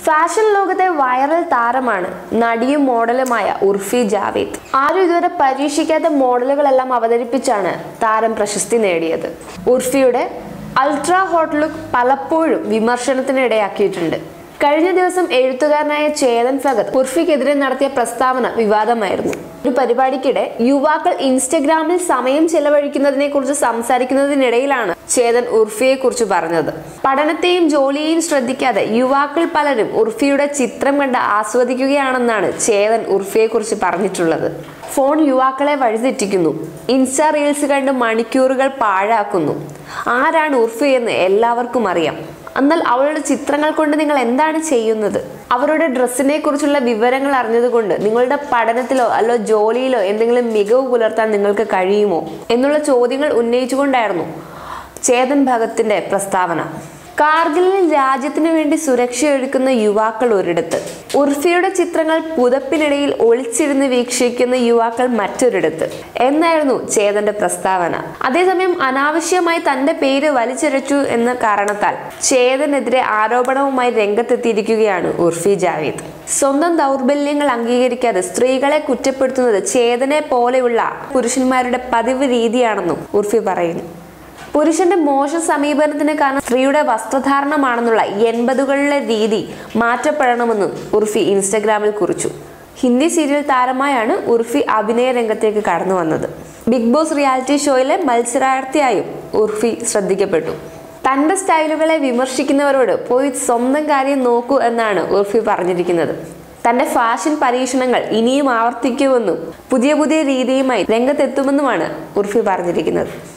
fashion ലോകത്തെ viral താരമാണ് നടിയും മോഡലുമായ ഉർഫി ജാവേദ് ആരും ഇതുവരെ പരീക്ഷിക്കാത്ത മോഡലുകളെല്ലാം അവതരിപ്പിച്ചാണ് താരം പ്രശസ്തി നേടിയത് ഉർഫിയുടെ അൾട്രാ ഹോട്ട് ലുക്ക് പലപ്പോഴും വിമർശനത്തിന് ഇടയാക്കിയിട്ടുണ്ട് കഴിഞ്ഞ ദിവസം എഴുത്തുകാരനായ ചേതൻ ഭഗത് ഉർഫിക്കെതിരെ നടത്തിയ പ്രസ്താവന വിവാദമായിരുന്നു ഒരു പരിപാടിക്കിടെ യുവാക്കൾ ഇൻസ്റ്റഗ്രാമിൽ സമയം ചെലവഴിക്കുന്നതിനെ കുറിച്ച് സംസാരിക്കുന്നതിനിടയിലാണ് ചേതൻ ഉർഫിയെ കുറിച്ച് പറഞ്ഞത് പഠനത്തെയും ജോലിയെയും ശ്രദ്ധിക്കാതെ യുവാക്കൾ പലരും ഉർഫിയുടെ ചിത്രം കണ്ട് ആസ്വദിക്കുകയാണെന്നാണ് ചേതൻ ഉർഫിയെ കുറിച്ച് പറഞ്ഞിട്ടുള്ളത് ഫോൺ യുവാക്കളെ വഴിതെറ്റിക്കുന്നു ഇൻസ്റ്റാ റീൽസ് കണ്ട് മണിക്കൂറുകൾ പാഴാക്കുന്നു ആരാണ് ഉർഫി എന്ന് എല്ലാവർക്കും അറിയാം എന്നാൽ അവളുടെ ചിത്രങ്ങൾ കൊണ്ട് നിങ്ങൾ എന്താണ് ചെയ്യുന്നത് അവരുടെ ഡ്രസ്സിനെ കുറിച്ചുള്ള വിവരങ്ങൾ അറിഞ്ഞതുകൊണ്ട് നിങ്ങളുടെ പഠനത്തിലോ അല്ലോ ജോലിയിലോ എന്തെങ്കിലും മികവ് പുലർത്താൻ നിങ്ങൾക്ക് കഴിയുമോ എന്നുള്ള ചോദ്യങ്ങൾ ഉന്നയിച്ചുകൊണ്ടായിരുന്നു ചേതൻ ഭഗത്തിന്റെ പ്രസ്താവന കാർഗിലിൽ രാജ്യത്തിനു വേണ്ടി സുരക്ഷയൊരുക്കുന്ന യുവാക്കൾ ഒരിടത്ത് ഉർഫിയുടെ ചിത്രങ്ങൾ പുതപ്പിനിടയിൽ ഒളിച്ചിരുന്ന് വീക്ഷിക്കുന്ന യുവാക്കൾ മറ്റൊരിടത്ത് എന്നായിരുന്നു ചേതന്റെ പ്രസ്താവന അതേസമയം അനാവശ്യമായി തന്റെ പേര് വലിച്ചിഴച്ചു എന്ന കാരണത്താൽ ചേതനെതിരെ ആരോപണവുമായി രംഗത്തെത്തിയിരിക്കുകയാണ് ഉർഫി ജാവേദ് സ്വന്തം ദൗർബല്യങ്ങൾ അംഗീകരിക്കാതെ സ്ത്രീകളെ കുറ്റപ്പെടുത്തുന്നത് ചേതനെ പോലെയുള്ള പുരുഷന്മാരുടെ പതിവ് രീതിയാണെന്നും ഉർഫി പറയുന്നു പുരുഷന്റെ മോശം സമീപനത്തിന് കാരണം സ്ത്രീയുടെ വസ്ത്രധാരണമാണെന്നുള്ള എൺപതുകളിലെ രീതി മാറ്റപ്പെടണമെന്നും ഉർഫി ഇൻസ്റ്റഗ്രാമിൽ കുറിച്ചു ഹിന്ദി സീരിയൽ താരമായാണ് ഉർഫി അഭിനയ രംഗത്തേക്ക് കടന്നു വന്നത് ബിഗ് ബോസ് റിയാലിറ്റി ഷോയിലെ മത്സരാർത്ഥിയായും ഉർഫി ശ്രദ്ധിക്കപ്പെട്ടു തന്റെ സ്റ്റൈലുകളെ വിമർശിക്കുന്നവരോട് പോയി സ്വന്തം കാര്യം നോക്കൂ എന്നാണ് ഉർഫി പറഞ്ഞിരിക്കുന്നത് തന്റെ ഫാഷൻ പരീക്ഷണങ്ങൾ ഇനിയും ആവർത്തിക്കുമെന്നും പുതിയ പുതിയ രീതിയുമായി രംഗത്തെത്തുമെന്നുമാണ് ഉർഫി പറഞ്ഞിരിക്കുന്നത്